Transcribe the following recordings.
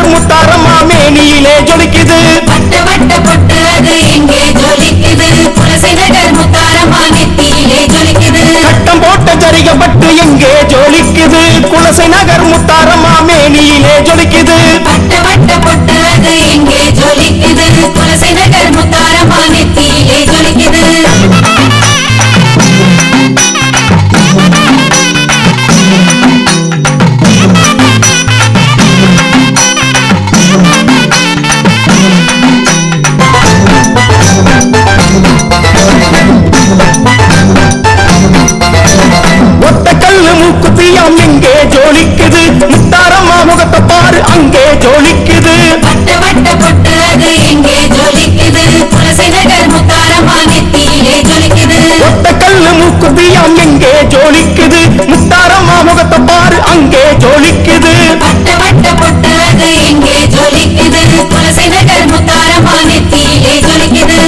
நகர் முத்தாரம்மா மேனியிலே ஜொலிக்குது வட்ட வட்ட பொட்டு அது எங்கே ஜொலிக்குது துளசி நகர் முத்தாரம்மா நெத்தியிலே ஜொலிக்குது கட்டம் போட்ட ஜரிகப்பட்டு எங்கே ஜொலிக்குது குலசை நகர் முத்தாரம்மா மேனியிலே ஜொலிக்குது வட்ட வட்ட பொட்டு அது எங்கே ஜொலிக்குது துளசி நகர் முத்தாரம்மா நெத்தியிலே ஜொலிக்குது ஒத்த கல்லு மூக்குத்தியாம் எங்கே ஜொலிக்குது முத்தாரம்மா முகத்தை பாரு அங்கே ஜொலிக்குது வட்ட வட்ட பொட்டு அது எங்கே ஜொலிக்குது துளசி நகர் முத்தாரம்மா நெத்தியிலே ஜொலிக்குது ஒத்த கல்லு மூக்குத்தியாம் எங்கே ஜொலிக்குது முத்தாரம்மா முகத்தை பாரு அங்கே ஜொலிக்குது வட்ட வட்ட பொட்டு அது எங்கே ஜொலிக்குது துளசி நகர் முத்தாரம்மா நெத்தியிலே ஜொலிக்குது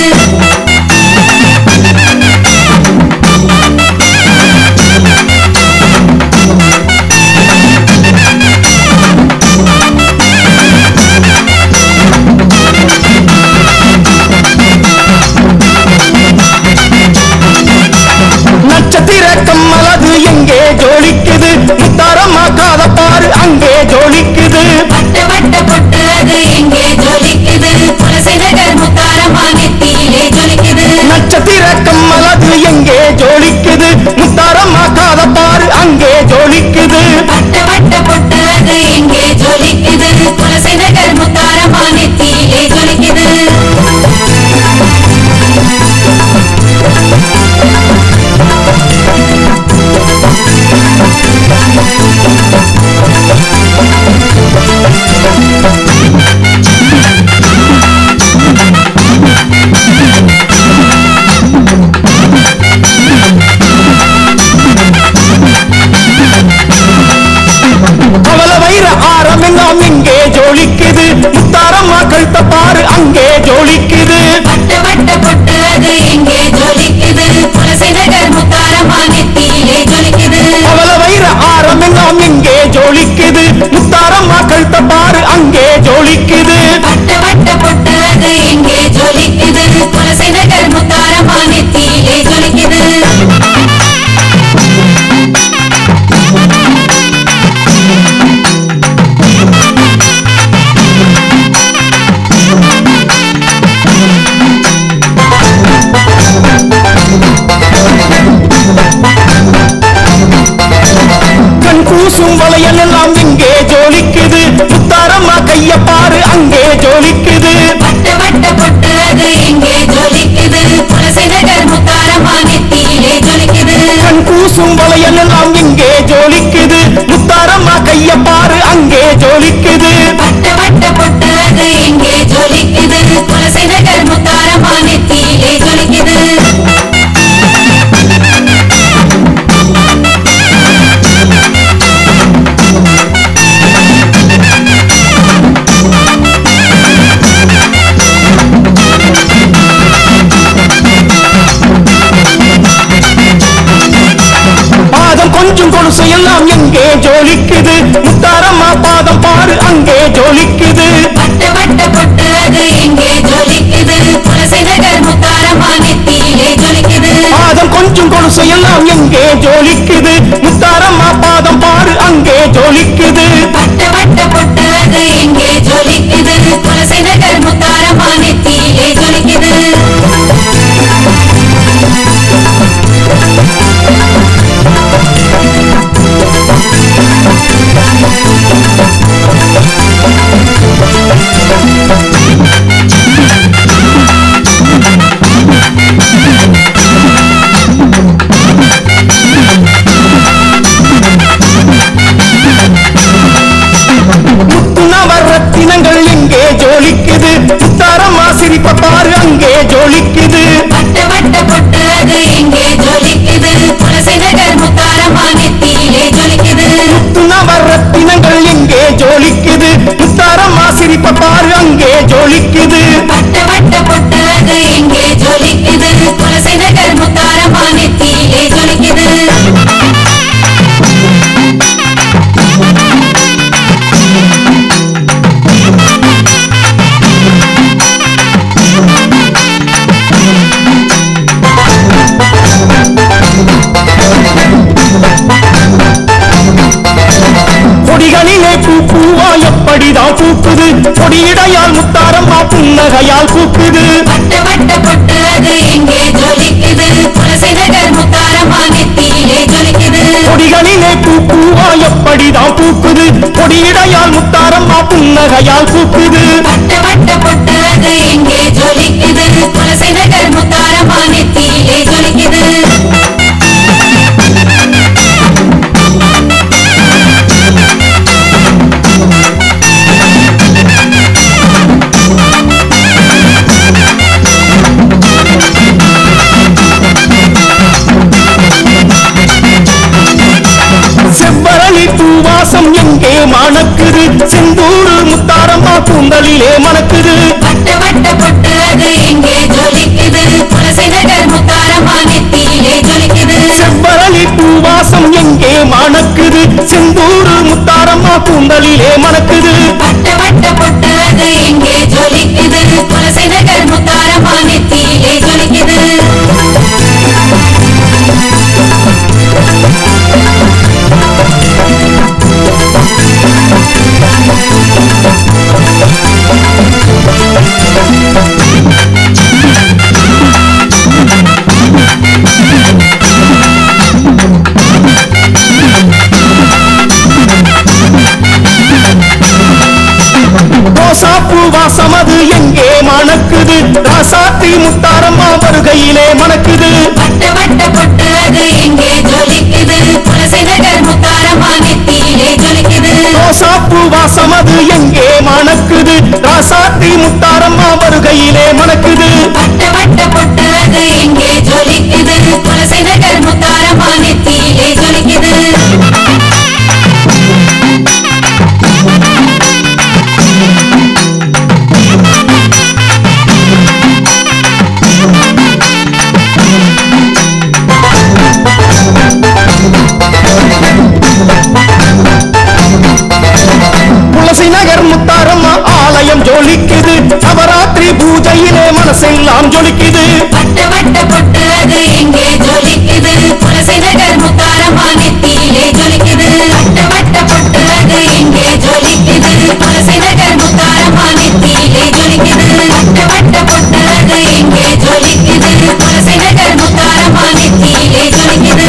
நட்சத்திர கம்மலது எங்கே ஜொலிக்குது முத்தாரம்மா காத பாரு அங்கே ஜொலிக்குது வட்ட வட்ட பொட்டு அது எங்கே ஜொலிக்குது துளசி நகர் முத்தாரம்மா நெத்தியிலே ஜொலிக்குது நட்சத்திர கம்மலது எங்கே ஜொலிக்குது முத்தாரம்மா காத பாரு அங்கே ஜொலிக்குது வட்ட வட்ட பொட்டு அது எங்கே ஜொலிக்குது துளசி நகர் முத்தாரம்மா நெத்தியிலே ஜொலிக்குது அவல வைர ஆரம் எல்லாம் எங்கே ஜொலிக்குது முத்தாரம்மா கழுத்த பாரு அங்கே ஜொலிக்குது வட்ட வட்ட பொட்டு அது எங்கே ஜொலிக்குது துளசி நகர் முத்தாரம்மா நெத்தியிலே ஜொலிக்குது அவல வைர ஆரம் எல்லாம் எங்கே ஜொலிக்குது முத்தாரம்மா கழுத்த பாரு அங்கே ஜொலிக்குது வட்ட வட்ட பொட்டு அது எங்கே ஜொலிக்குது துளசி நகர் முத்தாரம்மா நெத்தியிலே ஜொலிக்குது கண் கூசும் வளையல் எல்லாம் எங்கே ஜொலிக்குது முத்தாரம்மா கைய பாரு அங்கே ஜொலிக்குது வட்ட வட்ட பொட்டு அது எங்கே ஜொலிக்குது துளசி நகர் முத்தாரம்மா நெத்தியிலே ஜொலிக்குது கண் கூசும் வளையல் எல்லாம் எங்கே ஜொலிக்குது முத்தாரம்மா கைய பாரு அங்கே ஜொலிக்குது வட்ட வட்ட பொட்டு அது எங்கே ஜொலிக்குது துளசி நகர் முத்தாரம்மா நெத்தியிலே ஜொலிக்குது பாதம் கொஞ்சம் கொலுசு எல்லாம் எங்கே ஜொலிக்குது முத்தாரம்மா பாதம் பாரு அங்கே ஜொலிக்குது வட்ட வட்ட பொட்டு அது எங்கே ஜொலிக்குது துளசி நகர் முத்தாரம்மா நெத்தியிலே ஜொலிக்குது பாதம் கொஞ்சம் கொலுசு எல்லாம் எங்கே ஜொலிக்குது முத்தாரம்மா பாதம் பாரு அங்கே ஜொலிக்குது வட்ட வட்ட பொட்டு அது எங்கே ஜொலிக்குது துளசி நகர் முத்தாரம்மா நெத்தியிலே ஜொலிக்குது முத்து நவரத்தினங்கள் எங்கே ஜொலிக்குது முத்தாரம்மா சிரிப்ப பாரு அங்கே ஜொலிக்குது வட்ட வட்ட பொட்டு அது எங்கே ஜொலிக்குது துளசி நகர் முத்தாரம்மா நெத்தியிலே ஜொலிக்குது முத்து நவரத்தினங்கள் எங்கே ஜொலிக்குது முத்தாரம்மா சிரிப்ப பாரு அங்கே ஜொலிக்குது வட்ட வட்ட பொட்டு அது எங்கே ஜொலிக்குது துளசி நகர் முத்தாரம்மா நெத்தியிலே ஜொலிக்குது எப்படிதான் பூக்குது கொடியிடையால் முத்தாரம்மா புன்னகையால் பூக்குது வட்ட வட்ட பொட்டு அது எங்கே ஜொலிக்குது துளசி நகர் முத்தாரம்மா நெத்தியிலே ஜொலிக்குது கொடிகளிலே பூ பூவா எப்படிதான் பூக்குது கொடியிடையால் முத்தாரம்மா புன்னகையால் பூக்குது வட்ட வட்ட பொட்டு அது எங்கே ஜொலிக்குது துளசி நகர் முத்தாரம்மா நெத்தியிலே ஜொலிக்குது செவ்வரளி பூவாசம் எங்கே மணக்குது செந்தூரு முத்தாரம்மா கூந்தலிலே மணக்குது வட்ட வட்ட பொட்டு அது எங்கே ஜொலிக்குது துளசி நகர் முத்தாரம்மா நெத்தியிலே ஜொலிக்குது செவ்வரளி பூவாசம் எங்கே மணக்குது செந்தூரு முத்தாரம்மா கூந்தலிலே மணக்குது வட்ட வட்ட பொட்டு அது எங்கே ஜொலிக்குது துளசி நகர் முத்தாரம்மா நெத்தியிலே ஜொலிக்குது ரோசாப்பூ வாசம் அது எங்கே மணக்குது ராசாத்தி முத்தாரம்மா வருகையிலே மணக்குது வட்ட வட்ட பொட்டு அது எங்கே ஜொலிக்குது துளசி நகர் முத்தாரம்மா நெத்தியிலே ஜொலிக்குது ரோசாப்பூ வாசம் அது எங்கே மணக்குது ராசாத்தி முத்தாரம்மா வருகையிலே மணக்குது வட்ட வட்ட பொட்டு அது எங்கே ஜொலிக்குது துளசி நகர் முத்தாரம்மா நெத்தியிலே ஜொலிக்குது துளசி நகர் முத்தாரம்மா ஆலயம் ஜொலிக்குது நவராத்திரி பூஜையிலே மனசெல்லாம் ஜொலிக்குது வட்ட வட்ட பொட்டு அது எங்கே ஜொலிக்குது துளசி நகர் முத்தாரம்மா நெத்தியிலே ஜொலிக்குது வட்ட வட்ட பொட்டு அது எங்கே ஜொலிக்குது துளசி நகர் முத்தாரம்மா நெத்தியிலே ஜொலிக்குது வட்ட வட்ட பொட்டு அது எங்கே ஜொலிக்குது துளசி நகர் முத்தாரம்மா நெத்தியிலே ஜொலிக்குது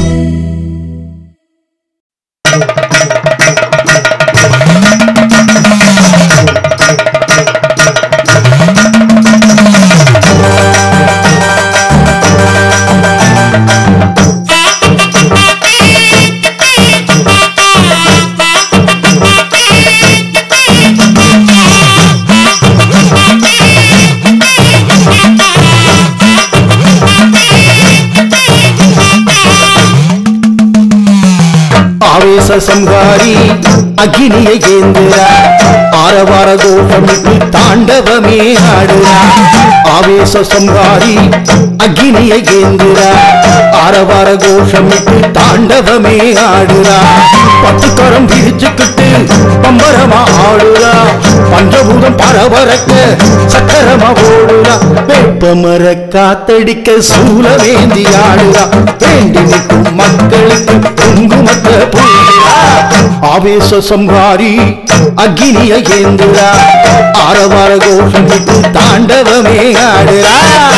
ஆவேச சங்காரி அக்னியை ஏந்துரா ஆரவார கோஷமிட்டு தாண்டவமே ஆடுறா ஆவேச சங்காரி அக்னியை ஏந்துரா ஆரவார கோஷமிட்டு தாண்டவமே ஆடுறா பத்துக்கரம் விரிச்சுக்கிட்டு பம்பரமா ஆடுறா பஞ்சபூதம் பரபரக்க சக்கரமா ஓடுறா வேப்பமர காத்தடிக்க சூலவேந்தி ஆடுறா வேண்டி நிற்கும் மக்களுக்கு குங்குமத்த பூரா ஆவேச சம்ஹாரி அக்னிய ஏந்துரா ஆரவார கோஷம் விட்டு தாண்டவமே ஆடுறா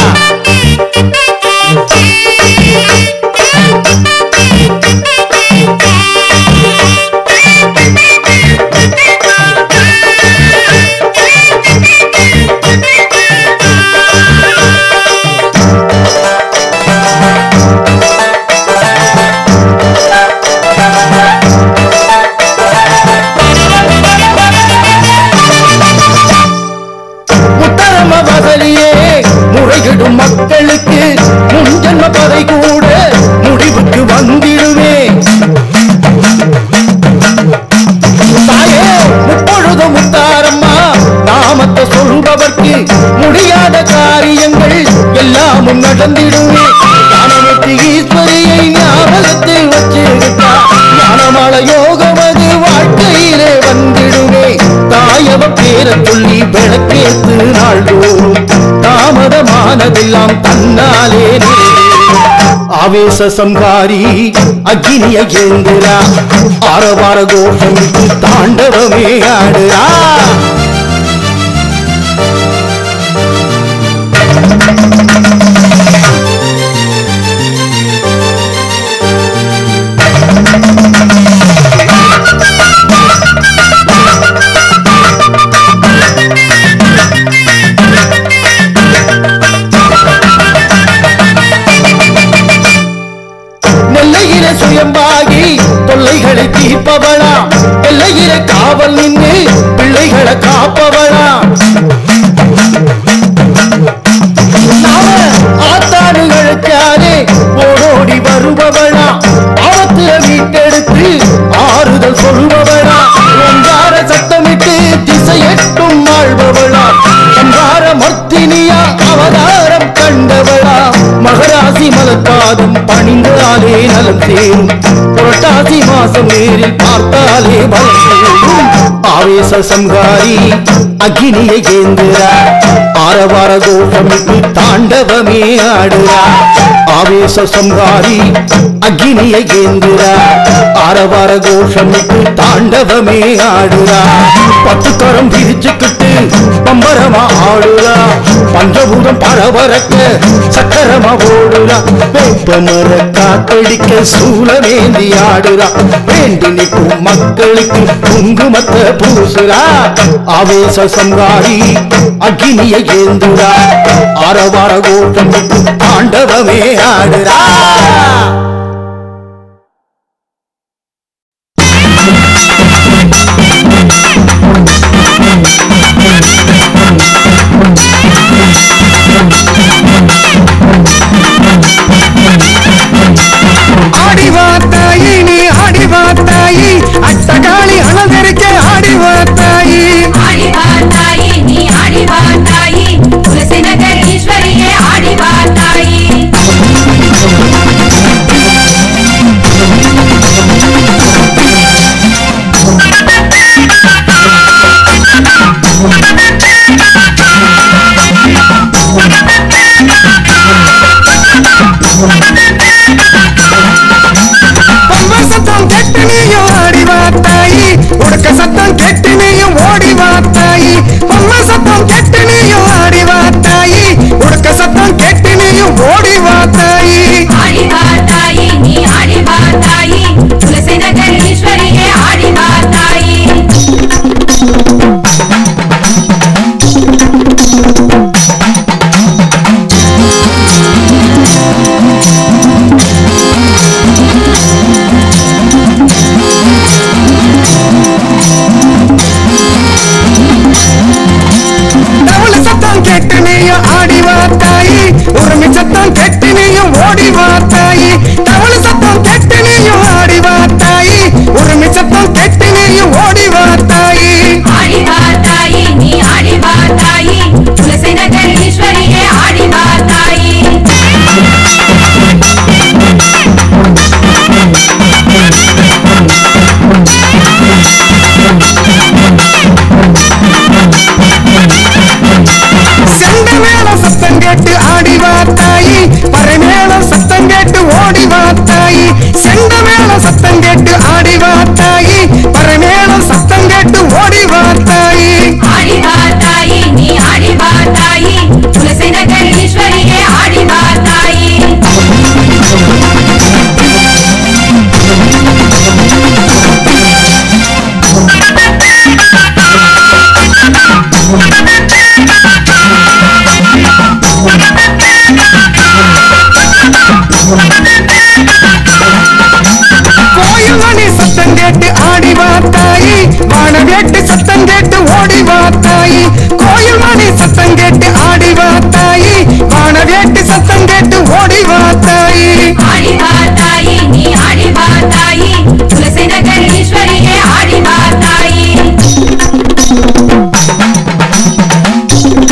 முத்தரம வசலியே முறையிடும் மக்களுக்கு முன்ஜன்ம பதை கூட முடிவுக்கு வந்திடுமே தாயே முப்பொழுது முத்தாரம்மா நாமத்தை சொல்பவர்க்கு முடியாத காரியங்கள் எல்லாமும் நடந்திடுமே ஞானமுத்தி ஈஸ்வரியை ஞாபகத்தில் வச்சுக்கிட்டா ஞானமல யோகம் அது வாழ்க்கையிலே வந்திடுமே தாயவ பேரை சொல்லி விளக்கேத்து நாள்தோறும் தாமதமானதெல்லாம் தன்னாலே நிறைவேறும். ஆவேச சம்ஹாரி அக்னிய ஏந்திரா ஆரவார கோஷமிட்டு தாண்டவமே ஆடுறா நெல்லையில சுயம்பாகி தொல்லைகளை தீர்ப்பவளா எல்லையில காவல் நின்று பிள்ளைகளை காப்பவளா நாம ஆத்தாடுகளுக்காலே ஓடோடி வருபவளா ஆபத்துல மீட்டெடுத்து ஆறுதல் சொல்பவளா ஒன்றார சத்தமிட்டு திசையெட்டும் வாழ்பவளா ஒன்றார மர்த்தினியா அவதாரம் கண்டவளா மகராசி மலர்பாதம் பணிந்தாலே நலம் சேரும் புரட்டாசி மாசம் நேரில் பார்த்தாலே பலம் சேரும் ஆவேச சம்ஹாரி அக்னியை ஏந்துரா ஆரவார கோஷமிட்டு தாண்டவமே ஆடுறா ஆவேச சம்ஹாரி அக்னியை ஏந்துரா ஆரவார கோஷமிட்டு தாண்டவமே ஆடுறா பத்து கரம் விரிச்சுக்கிட்டு பம்பரமா ஆடுறா பஞ்சபூதம் பரபரக்க சக்கரமா ஓடுறா வேப்பமர காத்தடிக்க சூழவேந்தி ஆடுறா வேண்டி நிற்கும் மக்களுக்கு குங்குமத்தை பூசுறா ஆவேச சம்ஹாரி அக்னியை ஏந்துரா ஆரவார கோஷம் விட்டு தாண்டவமே ஆடுறா ஆடிவா தாயி நீ ஆடிவா தாயி அட்டகாளி அலங்கரிக்க ஆடிவா தாயி ஆடிவா தாயி நீ ஆடிவா தாயி துளசி நகர் ஈஸ்வரியே ஆடிவா தாயி பொம்மை சத்தம் கெட்டு நீயும் ஆடிவா தாயி உடுக்க சத்தம் கெட்டு நீயும் ஓடிவா தாயி பொம்மை சத்தம் கெட்டு நீயும் ஆடிவா தாயி உடுக்க சத்தம் கெட்டு நீயும் ஓடிவா தாயி ஆடிவா தாயி நீ ஆடிவா தாயி துளசி நகர் ஈஸ்வரியே ஆடிவா தாயி தவள சத்தம் கெட்டு நீயும் ஆடிவா தாயி உரிமை சத்தம் கெட்டு நீயும் ஓடிவா தாயி தவள சத்தம் கெட்டு நீயும் ஆடிவா தாயி உரிமை சத்தம் கெட்டு நீயும் ஓடிவா தாயி ஆடிவா தாயி நீ ஆடிவா தாயி துளசி நகர் ஈஸ்வரியே ஆடிவா தாயி செண்ட மேளம் சத்தம் கேட்டு ஆடிவா தாயி பறை மேளம் சத்தம் கேட்டு ஓடிவா தாயி செண்ட மேளம் சத்தம் கேட்டு ஆடிவா தாயி பறை மேளம் சத்தம் கேட்டு ஓடிவா தாயி ஆடிவா தாயி நீ ஆடிவா தாயி துளசி நகர் ஈஸ்வரியே ஆடிவா தாயி கோயில் மணி சத்தம் கேட்டு ஆடிவா தாயி வான வேட்டு சத்தம் கேட்டு ஓடிவா தாயி கோயில் மணி சத்தம் கேட்டு ஆடிவா தாயி வான வேட்டு சத்தம் கேட்டு ஓடிவா தாயி ஆடிவா தாயி நீ ஆடிவா தாயி துளசி நகர் ஈஸ்வரியே ஆடிவா தாயி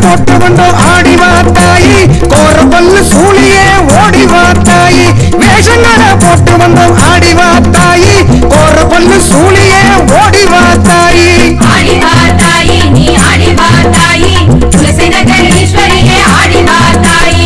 போட்டு வந்தோம் ஆடி வாத்தாயி கோர பல்லு சூழியே ஓடி வாத்தாயி வேஷங்களை போட்டு வந்தோம் ஆடி வாத்தாயி கோர பல்லு சூழியே ஓடி வாத்தாயி ஆடி வா தாயி நீ ஆடி வா தாயி துளசி நகர் ஈஸ்வரியே ஆடி வா தாயி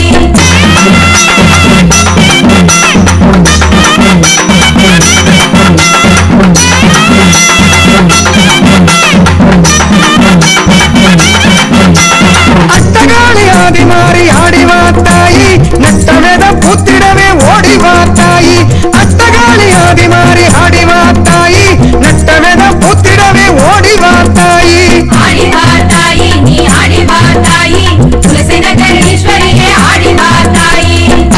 அட்டகாளி ஆதி மாறி ஆடி வாத்தாயி நட்டவேத பூத்திடவே ஓடி வாத்தாயி அட்டகாளி ஆதி மாறி ஆடி வாத்தாயி நட்டவேத பூத்திடவே ஓடி வாத்தாயி ஆடி வா தாயி நீ ஆடி வா தாயி துளசி நகர் ஈஸ்வரியே ஆடி வா தாயி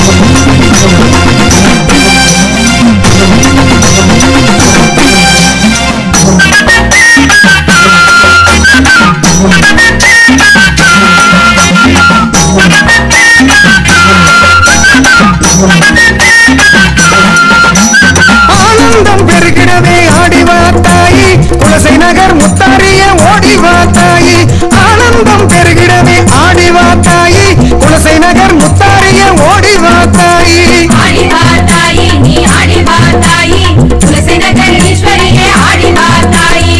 ஆனந்தம் பெருகிடவே ஆடி வாத்தாயி குலசை நகர் முத்தாரிய ஓடி வாத்தாயி ஆனந்தம் பெருகிடவே ஆடி வாத்தாயி குலசை நகர் முத்தாரிய ஓடி வாத்தாயி ஆடி வா தாயி நீ ஆடி வா தாயி துளசி நகர் ஈஸ்வரியே ஆடி வா தாயி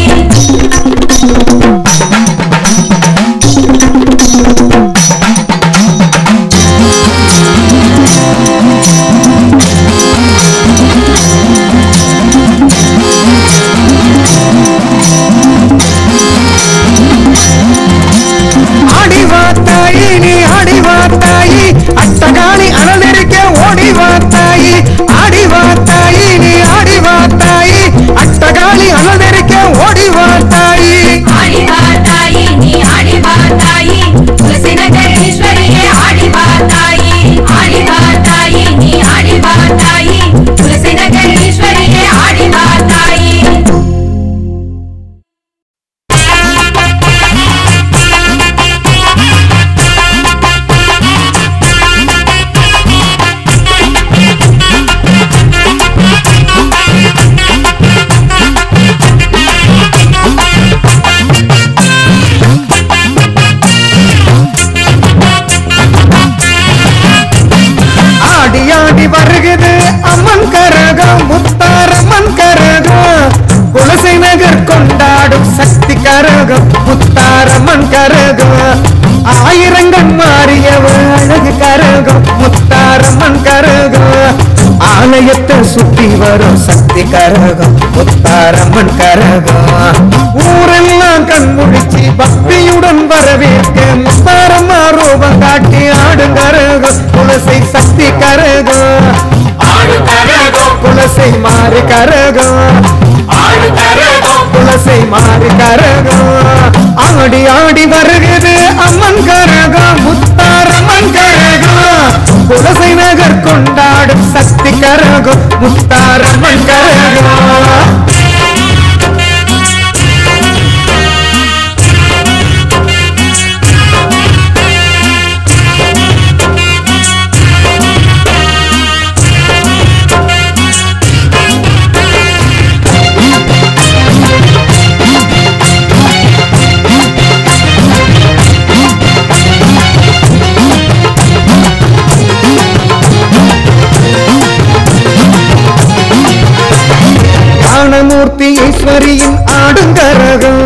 ஆடி வாத்தாயி நீ ஆடி வாத்தாயி அட்டகாளி அனலிருக்க ஓடி வாத்தாயி ஆடி வாத்தாயி நீ ஆடி வாத்தாயி அட்டகாளி அனலிருக்க ஓடி வாத்தாயி ஆடி வா தாயி நீ ஆடி வா தாயி துளசி நகர் ஈஸ்வரியே ஆடி வா தாயி ஆடி வா தாயி நீ ஆடி வா தாயி துளசி நகர் ஈஸ்வரியே ஆடி வா தாயி ஆடி ஆடி வருகுது அம்மன் கரகம் முத்தாரம்மன் கரகம் குலசை நகர் கொண்டாடும் சக்தி கரகம் முத்தாரம்மன் கரகம் ஆயிரங்கள் மாறியவ அழகு கரகம் முத்தாரம்மன் கரகம் ஆலயத்தை சுத்தி வரும் சக்தி கரகம் முத்தாரம்மன் கரகம் ஊரெல்லாம் கண் முழிச்சு பக்தியுடன் வரவேற்க முத்தாரம்மா ரூபம் காட்டி ஆடும் கரகம் குலசை சக்தி கரகம் ஆடு கரகம் குலசை மாறி கரகம் ஆடு கரகம் குலசை மாறி கரகம் ஆடி ஆடி வருகிறது அம்மன் கரகம் முத்தாரம்மன் கரகம் குலசை நகர் கொண்டாடும் சக்தி கரகம் முத்தாரம்மன் கரகம் ஞானமூர்த்தி ஈஸ்வரியின் ஆடுங்கரகம்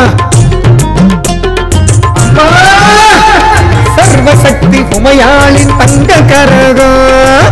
அம்மா! சர்வசக்தி உமையாளின் தங்க கரகம்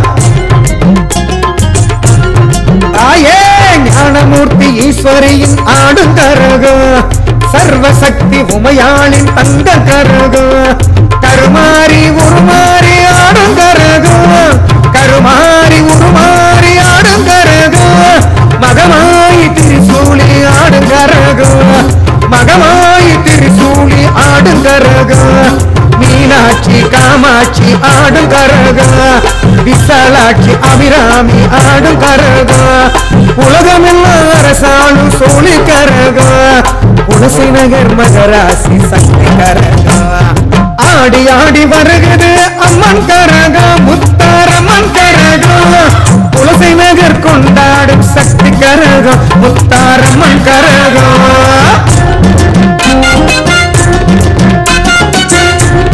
தாயே ஞானமூர்த்தி ஈஸ்வரியின் ஆடுங்கரகம் சர்வசக்தி உமையாளின் தங்க கரகம் கருமாறி உருமாறி ஆடுங்கரகம் கருமாறி உருமாறி ஆடுங்கரகம் மகமாயி திரிசூலி ஆடுங்கரகம் மகமாயி திரிசூலி ஆடுங்கரகம் மீனாட்சி காமாட்சி ஆடும் கரகம் விசாலாட்சி அபிராமி ஆடும் கரகம் உலகமெல்லாம் அரசாளும் சோழி கரகம் புலசை நகர் மகராசி சக்தி கரகம் ஆடி ஆடி வருகிறது அம்மன் கரகம் முத்தாரம்மன் கரகம் புலசை நகர் கொண்டாடும் சக்தி கரகம் முத்தாரம்மன் கரகம்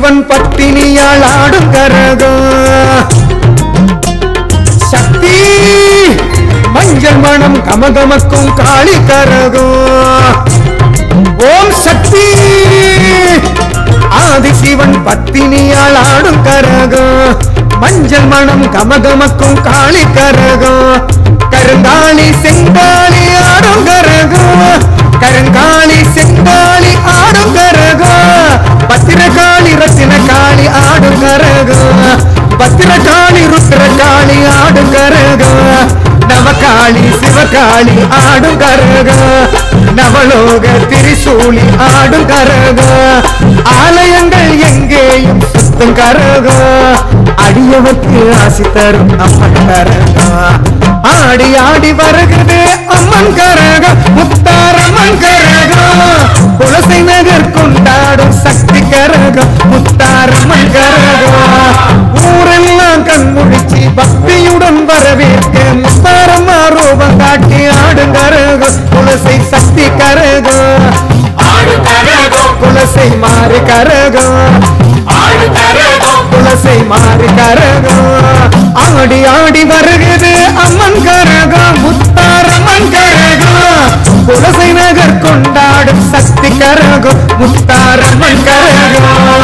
ஆதிசிவன் பட்டினியால் ஆடும் கரகம் சக்தி மஞ்சள் மணம் கமகமக்கும் காளி கரகம் ஓம் சக்தி ஆதிசிவன் பத்தினியால் ஆடும் கரகம் மஞ்சள் மணம் கமகமக்கும் காளி கரகம் கருங்காலி செங்காலி ஆடும் கரகம் கருங்காலி செங்காலி ஆடும் கரகம் பத்திரகாளி ரத்தின காளி ஆடும் கரகம் பத்திரகாளி ருத்ரகாளி ஆடும் கரகம் நவகாளி சிவகாளி ஆடும் கரக நவலோக திரிசூலி ஆடும் கரக ஆலயங்கள் எங்கேயும் சுத்தம் கரக அடியவர்க்கு ஆசி தரும் அம்மன் கரக ஆடி ஆடி வருகிறது அம்மன் கரக முத்தாரம்மன் கரக குலசை நகர் கொண்டாடும் சக்தி கரக முத்தாரம்மன் கரக ஊரெல்லாம் கண் முழிச்சு பக்தியுடன் வரவேற்க முத்தாரம்மா ரூபம் காட்டி ஆடும் கரக குலசை சக்தி கரக குலசை மாறி கரக குலசை மாறி கரக ஆடி ஆடி வருகிறது அம்மன் கரக முத்தாரம்மன் கரக குலசை நகர் கொண்டாடும் சக்தி கரக முத்தாரம்மன் கரக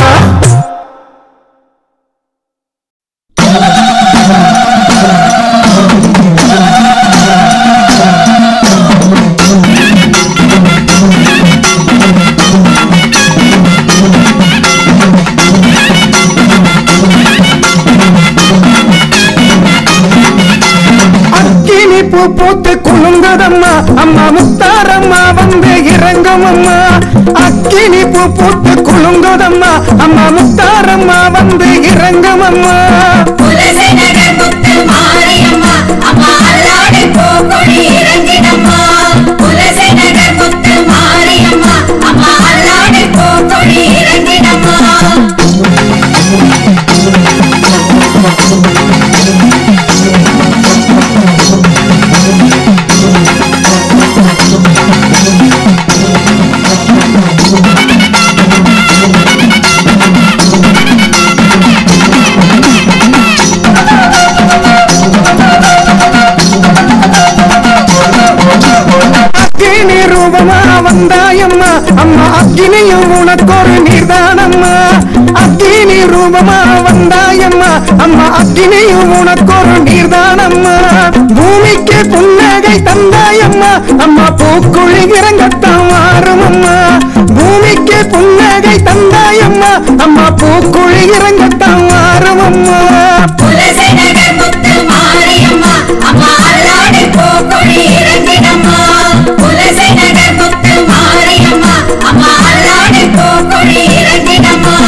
அக்கினி பூ பூத்து குலுங்குதம்மா அம்மா முத்தாரம்மா வந்து இறங்கும் அம்மா அக்கினி பூ பூத்து குலுங்குதம்மா அம்மா முத்தாரம்மா வந்து இறங்கும் அம்மா குலசை நகர் முத்து மாரியம்மா அம்மா அல்லாடி பூக்கொடி இறங்கிடம்மா குலசை நகர் முத்து மாரியம்மா அம்மா அல்லாடி பூக்கொடி இறங்கிடம்மா அக்கினி ரூபமா வந்தாயம்மா அம்மா அக்கினியும் உனக்கொரு நீர்தானம்மா அக்கினி ரூபமா வந்தாயம்மா அம்மா அக்கினியும் உனக்கொரு நீர்தானம்மா பூமிக்கு புன்னகை தந்தாயம்மா அம்மா பூக்குழி இறங்கத்தான் மாறும் அம்மா பூமிக்கு புன்னகை தந்தாயம்மா அம்மா பூக்குழி இறங்கத்தான் மாறும் அம்மா குலசை நகர் முத்து மாரியம்மா அம்மா அல்லாடி பூக்கொடி இறங்கிடம்மா குலசை நகர் முத்து மாரியம்மா அம்மா அல்லாடி பூக்கொடி இறங்கிடம்மா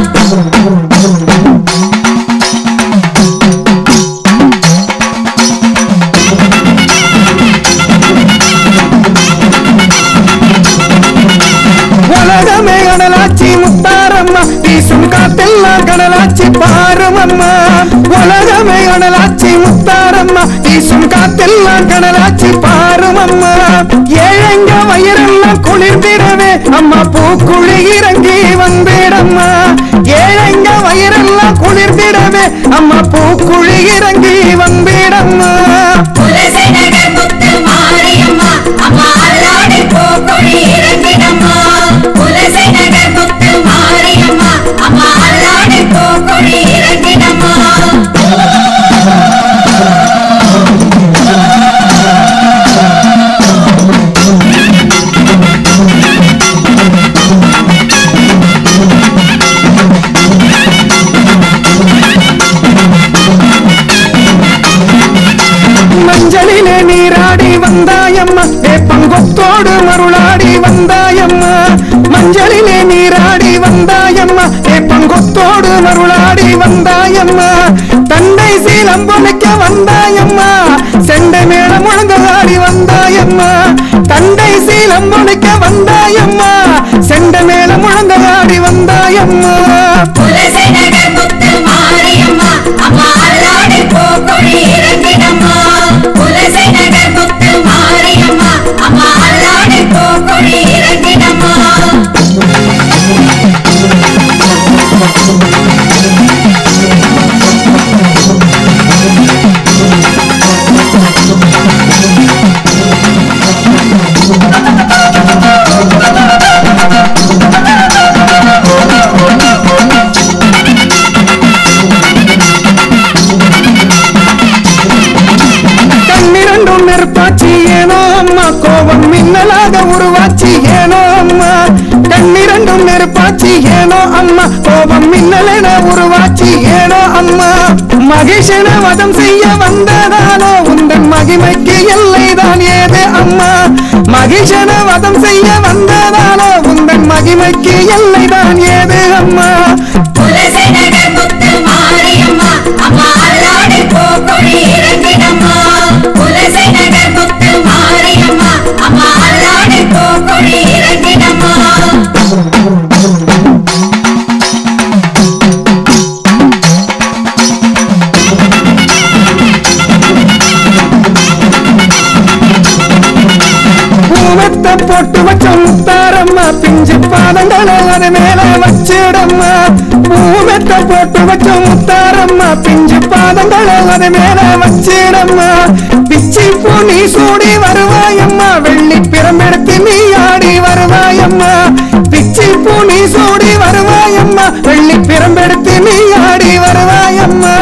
உலகமே கடலாச்சி முத்தாரம்மா வீசும் காத்தெல்லாம் கடலாச்சி பாருமம்மா உலகமே கடலாச்சி முத்தாரம்மா வீசும் காத்தெல்லாம் கடலாச்சி பாருமம்மா ஏழைங்க வயிறெல்லாம் குளிர்ந்திடவே அம்மா பூக்குழி இறங்கி வந்திடம்மா ஏழைங்க வயிறெல்லாம் குளிர்ந்திடவே அம்மா பூக்குழி இறங்கி வந்திடம்மா குலசை நகர் முத்து மாரியம்மா அம்மா அல்லாடி பூக்கொடி இறங்கிடம்மா குலசை நகர் முத்து மாரியம்மா அம்மா அல்லாடி பூக்கொடி இறங்கிடம்மா மஞ்சளிலே நீராடி வந்தாயம்மா வேப்பங்கொத்தோடு மருளாடி வந்தாயம்மா மஞ்சளிலே நீராடி வந்தாயம்மா வேப்பங்கொத்தோடு மருளாடி வந்தாயம்மா தந்தை சீலம்பொலிக்க வந்தாயம்மா செண்டை மேல முழங்காடி வந்தாயம்மா தந்தை சீலம்பொலிக்க வந்தாயம்மா செண்டை மேல முழங்காடி வந்தாயம்மா குலசை நகர் முத்து மாரியம்மா அம்மா அல்லாடி பூக்கொடி இறங்கிடம்மா குலசை நகர் முத்து மாரியம்மா அம்மா அல்லாடி பூக்கொடி இறங்கிடம்மா அழகாக உருவாச்சி ஏனோ அம்மா கண்ணிரண்டும் நெருப்பாச்சி ஏனோ அம்மா கோபம் மின்னலென உருவாச்சி ஏனோ அம்மா மகிஷன வதம் செய்ய வந்ததாலோ உந்தன் மகிமைக்கு எல்லைதான் ஏது அம்மா மகிஷன வதம் செய்ய வந்ததாலோ உந்தன் மகிமைக்கு எல்லைதான் ஏது அம்மா துளசி நகர் முத்து மாரியம்மா அம்மா அல்லாடி பூக்குழி இறங்கிடம்மா துளசி நகர் முத்து மாரியம்மா அம்மா அல்லாடி பூக்குழி இறங்கிடம்மா பூவத்தை போட்டு வச்ச முத்தாரம்மா பிஞ்சு பாதங்களை அது மேல வச்சிடம்மா பூவத்தை போட்டு வச்ச முத்தாரம்மா பிஞ்சு பாதங்களை அது மேல வச்சிடம்மா பிச்சி பூ நீ சூடி வருவாயம்மா வெள்ளி பிரம்பெடுத்து நீ ஆடி வருவாயம்மா பிச்சி பூ நீ சூடி வருவாயம்மா வெள்ளி பிரம்பெடுத்து நீ ஆடி வருவாயம்மா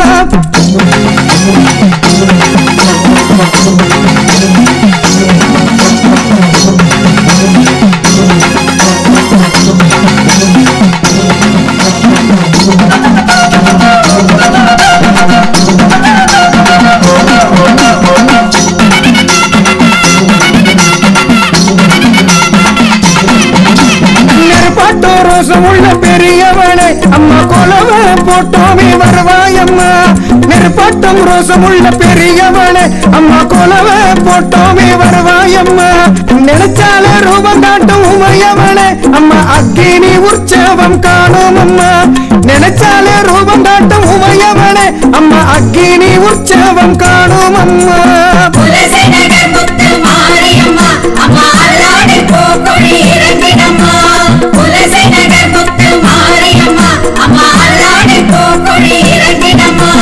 நெருப்பாட்டோ ரோசம் உள்ள பெரியவளே அம்மா கொலவ போட்டோமே வருவாயம்மா நெருப்பாட்டம் ரோசம் உள்ள பெரியவளே அம்மா கொலவ போட்டோமே வருவாயம்மா நினைச்சால ரூபம் காட்டும் உமையவளே அம்மா அக்கினி உற்சவம் காணும் அம்மா நினைச்சால ரூபம் காட்டும் உமையவளே அம்மா அக்கினி உற்சவம் காணும் அம்மா துளசி நகர் முத்து மாரியம்மா அம்மா அல்லாடி பூக்குழி இறங்கிடம்மா துளசி நகர் முத்து மாரியம்மா அம்மா அல்லாடி பூக்குழி இறங்கிடம்மா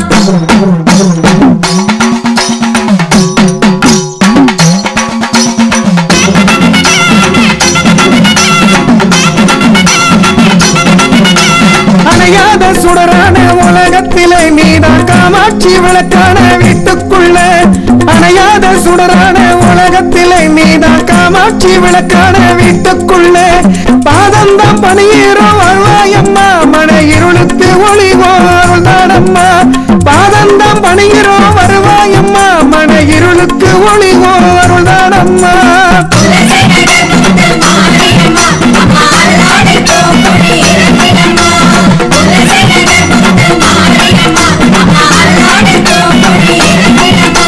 அணையாத சுடரான உலகத்திலே நீதான் காமாட்சி விளக்கான வீட்டுக்குள்ள அணையாத சுடரான உலகத்திலே நீதான் காமாட்சி விளக்கான வீட்டுக்குள்ள பாதம்தான் பணியேறும் வருவாயம்மா மன இருளுக்கு ஒளிவோ அருள்தானம்மா பாதம்தான் பணிகிறோம் வருவாயம்மா மன இருளுக்கு ஒளிவோ அருள்தானம்மா துளசி நகர் முத்து மாரியம்மா அம்மா அல்லாடி பூக்குழி இறங்கிடம்மா துளசி நகர் முத்து மாரியம்மா அம்மா அல்லாடி பூக்குழி இறங்கிடம்மா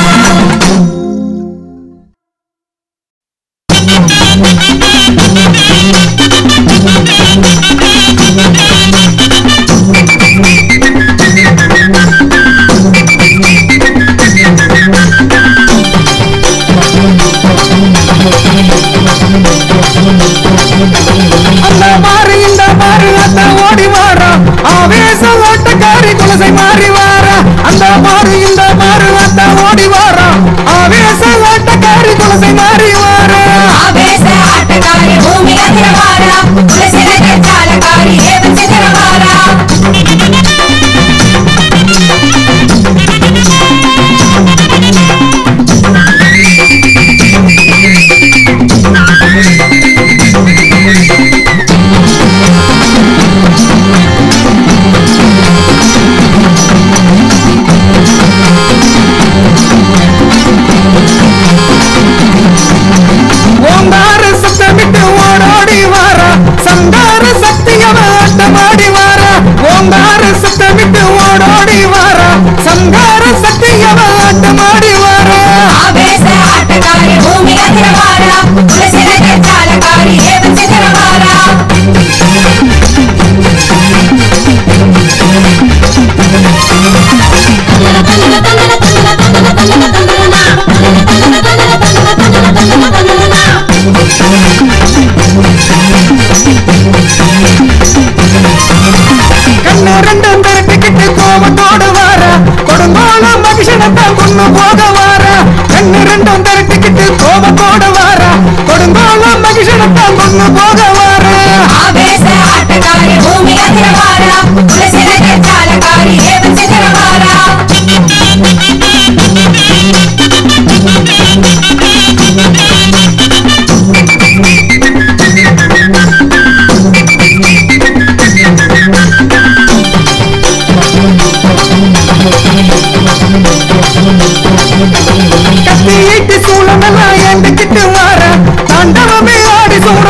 அந்த மாறு இந்த மாறு அந்த ஓடி வாரா ஆவேச ஓட்டக்காரி குலசை மாறி வாரா அந்த மாறு இந்த மாறு அந்த ஓடி வாரா ஆவேச ஓட்டக்காரி குலசை மாறி வாரா ஆவேச ஆட்டக்காரி பூமி அதிரவாரா துளசி நகர் சாலக்காரி ஏவன் சிதறவாரா ஓங்கார சத்தமிட்டு ஓடோடி வாரா சங்கார சக்தியவ ஆட்டமாடி வாரா ஓங்கார சத்தமிட்டு ஓடோடி வாரா சங்கார சக்தியவ ஆட்டமாடி வாரா ஆவேச ஆட்டக்காரி பூமி அதிரவாரா துளசி நகர் சாலக்காரி ஏவன் சிதறவாரா கண்ணு ரெண்டும் திரட்டிக்கிட்டு கோபத்தோடு வாரா கொடுங்கோலம் மகிஷனத்தான் கொண்டு போக வாரா கண்ணு ரெண்டும் திரட்டிக்கிட்டு கோபத்தோடு வாரா கொடுங்கோலம் மகிஷனத்தான் கொண்டு போக வாரா ஆவேச ஆட்ட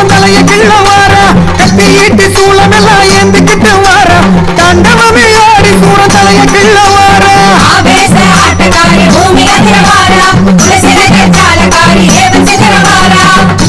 சூழம் தலைய கிள்ள வாரா கத்தி ஈட்டி சூழம் எல்லாம் ஏந்திக்கிட்டு வாரா தாண்டவமே ஆடி சூழம் தலைய கிள்ள வாரா ஆவேச ஆட்டக்காரி பூமி அதிரவாரா குலசிறக சாலக்காரி ஏவன் சிதறவாரா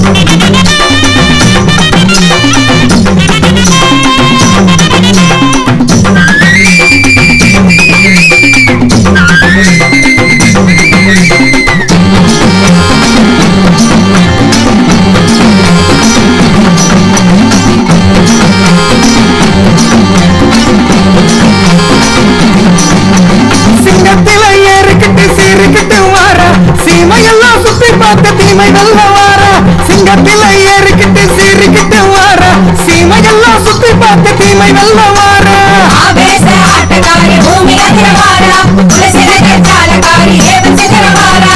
சிங்கத்தில ஏறிக்கிட்டு சீறிக்கிட்டு வாரா சீமையெல்லாம் சுத்தி பார்த்த தீமை வெல்ல வாரா சிங்கத்தில ஏறிக்கிட்டு சீறிக்கிட்டு வாரா சீமையெல்லாம் சுத்தி பார்த்த தீமை வெல்ல வாரா ஆவேச ஆட்டக்காரி பூமி அதிரவாரா குலசிறக சாலக்காரி ஏவன் சிதறவாரா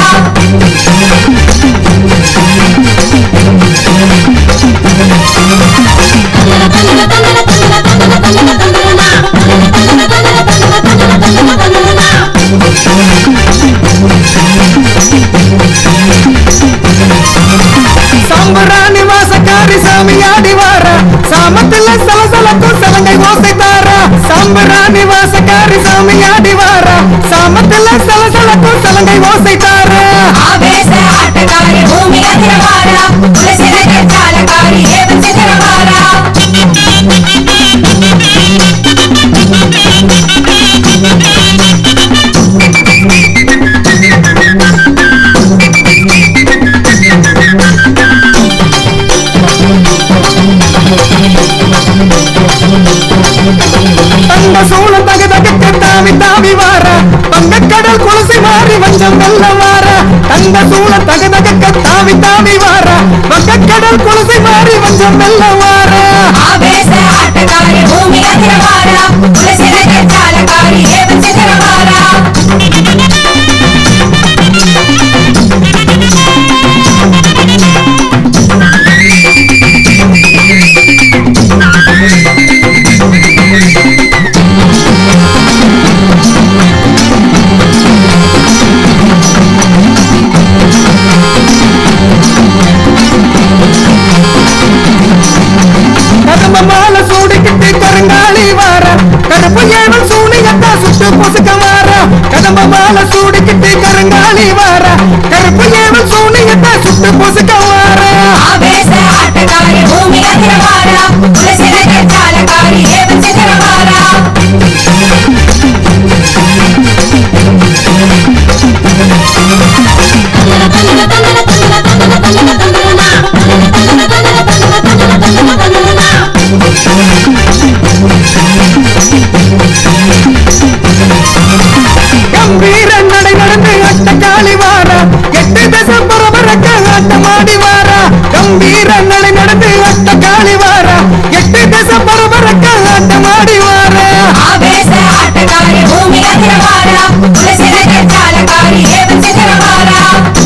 சாம்பராணி வாசக்காரி சாமி ஆடி வாரா சாமத்துல சலசலக்கும் சலங்கை ஓசை தாரா சாம்பராணி வாசக்காரி சாமி ஆடி வாரா சாமத்துல சலசலக்கும் சலங்கை ஓசை தாரா ஆவேச ஆட்டக்காரி பூமி அதிரவாரா குலசிறக சாலக்காரி ஏவன் சிதறவாரா தங்க சூழம் தக தகக்க தாவி தாவி வாரா வங்கக்கடல் குலசி மாறி வஞ்சம் வெல்ல வாரா தங்க சூழம் தக தகக்க தாவி தாவி வாரா வங்கக்கடல் குலசி மாறி வஞ்சம் வெல்ல வாரா ஆவேச ஆட்டக்காரி பூமி அதிரவாரா குலசிறக சாலக்காரி ஏவன் சிதறவாரா கதம்ப மாலை சூடிக்கிட்டு கருங்காலி வாரா கருப்பு ஏவல் சூனியத்தா சுட்டு பொசுக்க வாரா கதம்ப மாலை சூடிக்கிட்டு கருங்காலி வாரா கருப்பு ஏவல் சூனியத்தா சுட்டு பொசுக்க வாரா ஆவேச ஆட்டக்காரி பூமி அதிரவாரா குலசிறக சாலக்காரி ஏவன் சிதறவாரா கம்பீர நடை நடந்து அட்ட காளி வாரா எட்டு தசை பரபரக்க ஆட்டமாடி வாரா கம்பீர நடை நடந்து அட்ட காளி வாரா எட்டு தசை பரபரக்க ஆட்டமாடி வாரா ஆவேச ஆட்டக்காரி பூமி அதிரவாரா குலசிறக சாலக்காரி ஏவன் சிதறவாரா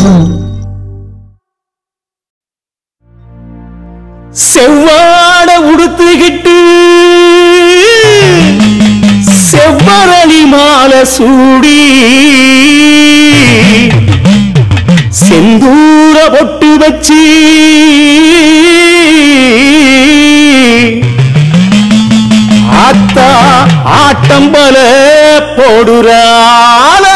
செவ்வாட உடுத்துகிட்டு செவ்வரளி மாலை சூடி செந்தூர பொட்டு வச்சு ஆத்தா ஆட்டம்பல போடுறாளா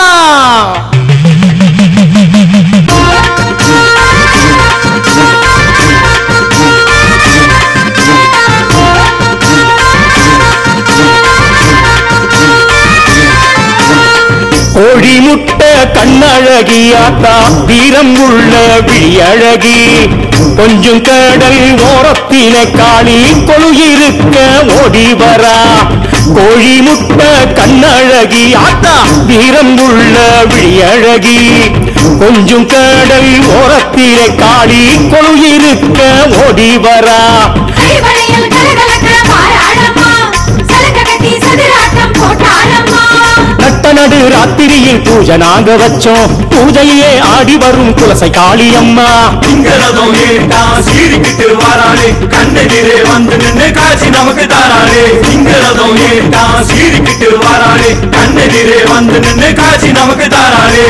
கோழி முட்டை கண்ணழகி ஆத்தா வீரம் உள்ள விழியழகி கொஞ்சம் கடல் ஓரத்தின காளி கொழு இருக்க ஓடி வரா கோழி முட்டை கண்ணழகி ஆத்தா வீரம் உள்ள விழியழகி கொஞ்சம் கடல் ஓரத்தின காளி கொழு இருக்க ஓடி வரா அடிவளையில் கலகலக்க பாராளம்மா சலங்க கட்டி சதுராட்டம் போட்டாளம்மா நட்ட நடு ராத்திரியில் பூஜை நாங்க வச்சோம் பூஜையே ஆடி வரும் குலசை காளியம்மா திங்களதும் ஏண்டா சீரிக்கிட்டு வாராளே கண்ணெதிரே வந்து நின்னு காட்சி நமக்கு தாராளே திங்களதும் ஏண்டா சீரிக்கிட்டு வாராளே கண்ணெதிரே வந்து நின்னு காட்சி நமக்கு தாராளே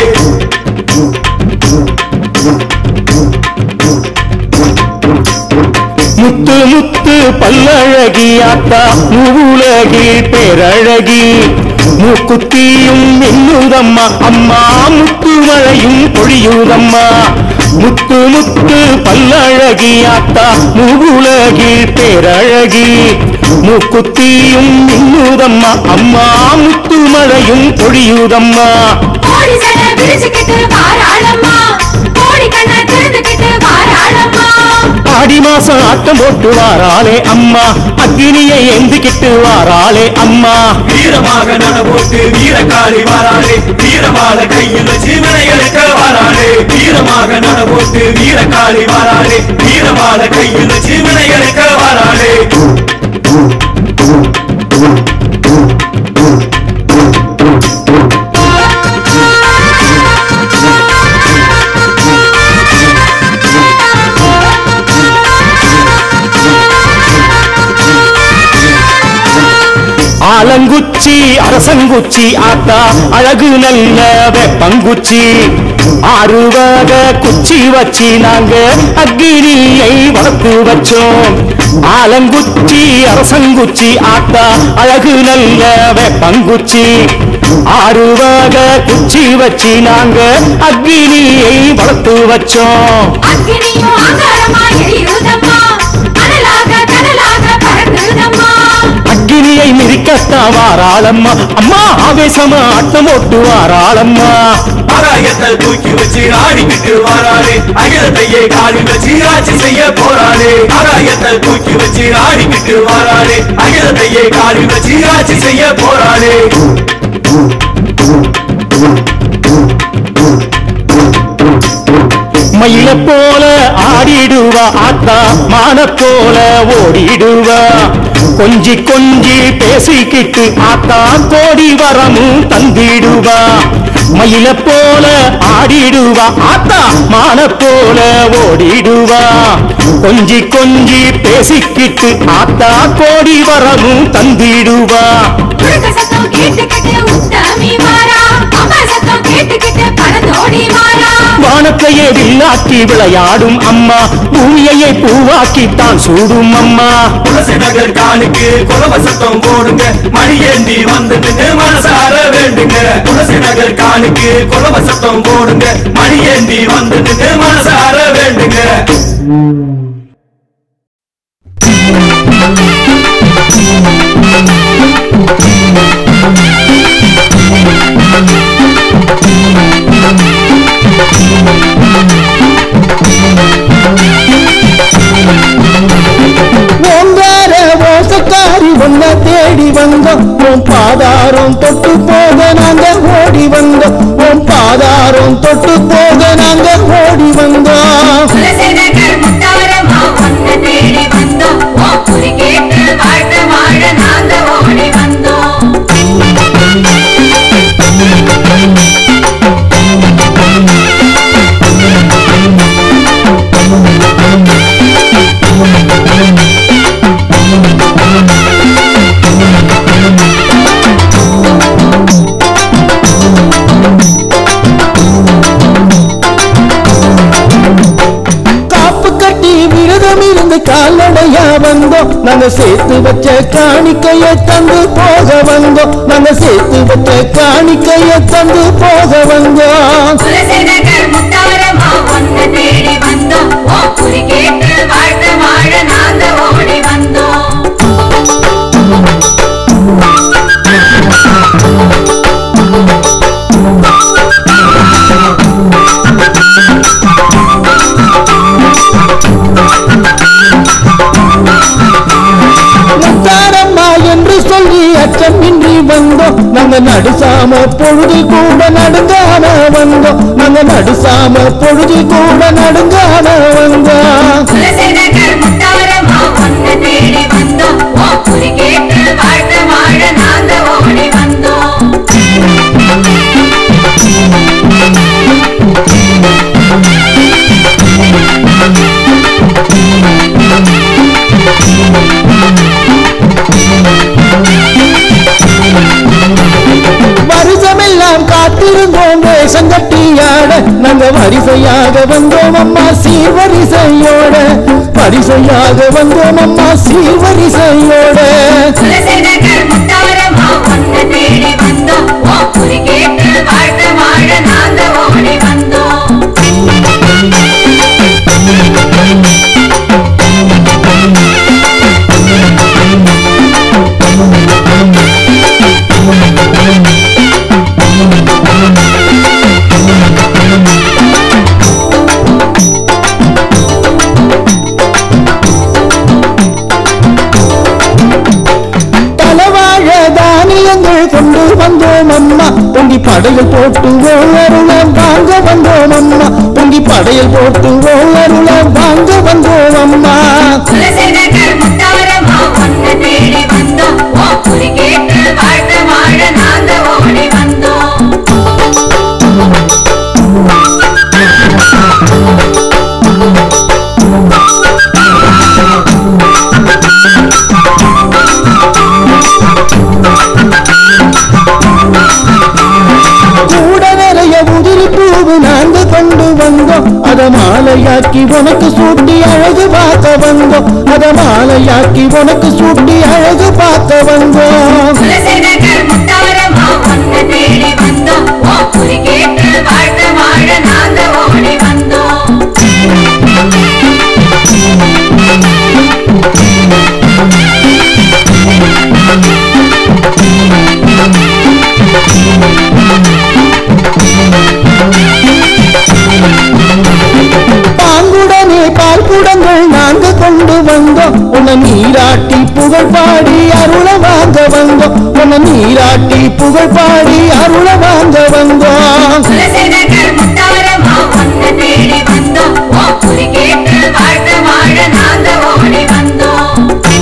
முத்து முத்து பல்லழகி ஆத்தா மூவுலகில் பேரழகி மூக்குத்தியும் மின்னுதம்மா அம்மா முத்து மழையும் பொழியுதம்மா முத்து முத்து பல்லழகி ஆத்தா மூவுலகில் பேரழகி மூக்குத்தியும் மின்னுதம்மா அம்மா முத்து மழையும் பொழியுதம்மா கோடி சடை விரிச்சுக்கிட்டு வாராளம்மா கோடி கண்ணை திறந்துக்கிட்டு வாராளம்மா ஆடி மாசம் ஆட்டம் போட்டு வாராளே அம்மா அக்கினியை எந்திக்கிட்டு வாராளே அம்மா வீரமாக நடபோட்டு வீரகாளி வாராளே வீரமால கையில் வச்சு வினைகளுக்க வாராளே வீரமாக நடபோட்டு வீரகாளி வாராளே வீரமால கையில் வச்சு வினைகளுக்க வாராளே ஆலங்குச்சி அரசங்குச்சி ஆத்தா அழகு நல்ல வெப்பங்குச்சி ஆறுவக குச்சி வச்சு நாங்க அக்கினியை வளர்த்து வச்சோம் ஆலங்குச்சி அரசங்குச்சி ஆத்தா அழகு நல்ல வெப்பங்குச்சி ஆறுவக குச்சி வச்சு நாங்க அக்கினியை வளர்த்து வச்சோம் அக்கினியும் ஆங்காரமா எரியுதம்மா அனலாக கடலாக பறக்குதம்மா அக்கினியை மிதிக்கத்தான் வாராளம்மா அம்மா ஆவேசமா ஆட்டம் போட்டு வாராளம்மா ஆகாயத்தை தூக்கி வச்சு ஆடிக்கிட்டு வாராளே அகிலத்தையே காலி வச்சு ஆட்சி செய்ய போறாளே ஆகாயத்தை தூக்கி வச்சு ஆடிக்கிட்டு வாராளே அகிலத்தையே காலி வச்சு ஆட்சி செய்ய போறாளே மயில போல ஆடிடுவா ஆத்தா மான போல ஓடிடுவா கொஞ்சி கொஞ்சி பேசிக்கிட்டு ஆத்தா கோடி வரமும் தந்திடுவா மயில போல ஆடிடுவா ஆத்தா மான போல ஓடிடுவா கொஞ்சி கொஞ்சி பேசிக்கிட்டு ஆத்தா கோடி வரமும் தந்திடுவா உடுக்க சத்தம் கேட்டுக்கிட்டு உத்தமி மாறா அம்மா சத்தம் கேட்டுக்கிட்டு பறந்தோடி மாறா வானத்தையே வில்லாக்கி விளையாடும் அம்மா பூமியையே பூவாக்கித்தான் சூடும் அம்மா துளசி நகர் காலுக்கு குலவ சத்தம் போடுங்க மணி ஏந்தி வந்து நின்று மனசார வேண்டுங்க துளசி நகர் காலுக்கு குலவ சத்தம் போடுங்க மணி ஏந்தி வந்து நின்று மனசார வேண்டுங்க ஓங்கார ஓசக்காரி ஒன்ன தேடி வந்தோம் உன் பாதாரம் தொட்டு போக நாங்க ஓடி வந்தோம் உன் பாதாரம் தொட்டு போக நாங்க ஓடி வந்தோம் துளசி நகர் முத்தாரம்மா ஒன்னு தேடி வந்தோம் ஓ குறி கேட்டு வாழ்ந்து வாழ நாங்க ஓடி வந்தோம் காப்பு கட்டி விரதம் இருந்து கால்நடையா வந்தோம் நாங்க சேர்த்து வச்ச காணிக்கைய தந்து போக வந்தோம் நாங்க சேர்த்து வச்ச காணிக்கைய தந்து போக வந்தோம் துளசி நகர் முத்தாரம்மா ஒன்னு தேடி வந்தோம் ஓ குறி கேட்டு வாழ்ந்து வாழ நாங்க ஓடி வந்தோம் முத்தாரம்மா என்று சொல்லி அச்சமின்றி வந்தோம் நாங்க நடுசாம பொழுது கூட நடுங்காம வந்தோம் நாங்க நடுசாம பொழுது கூட நடுங்காம வந்தோம் துளசி நகர் முத்தாரம்மா ஒன்னு தேடி வந்தோம் ஓ குறி கேட்டு வாழ்ந்து வாழ நாங்க ஓடி வந்தோம் வருஷமெல்லாம் காத்திருந்தோம் வேஷம் கட்டியாட நாங்க வரிசையாக வந்தோம் அம்மா சீர்வரிசையோட வரிசையாக வந்தோம் அம்மா சீர்வரிசையோட துளசி நகர் முத்தாரம்மா உன்னை தேடி வந்தோம் ஓ குறி கேட்டு வாழ்க்கை வாழ நாங்க ஓடி வந்தோம் பலவாழ தானியங்கள் கொண்டு வந்தோம் அம்மா பொங்கி படையல் போட்டு ஓரருள வாங்க வந்தோம் அம்மா பொங்கி படையல் போட்டு ஓரருள வாங்க வந்தோம் அம்மா துளசி நகர் முத்தாரம்மா உன்னை தேடி வந்தோம் ஓ குறி கேட்டு வாழ்க்கை வாழ நாங்க ஓடி வந்தோம் கூட நிறைய உதிரி பூவு நாங்க கொண்டு வந்தோம் அத மாலையாக்கி உனக்கு சூட்டி அழகு பார்க்க வந்தோம் அத மாலையாக்கி உனக்கு சூட்டி அழகு பார்க்க வந்தோம் துளசி நகர் முத்தாரம்மா உன்னை தேடி வந்தோம் ஓ குறி கேட்டு வாழ்க்கை வாழ நாங்க ஓடி வந்தோம் பாங்குடனே பால் குடங்கள் நாங்க கொண்டு வந்தோம் உன்னை நீராட்டி புகழ் பாடி அருள வாங்க வந்தோம் உன்னை நீராட்டி புகழ் பாடி அருள வாங்க வந்தோம் துளசி நகர் முத்தாரம்மா உன்னை தேடி வந்தோம் ஓ குறி கேட்டு வாழ்க்கை வாழ நாங்க ஓடி வந்தோம்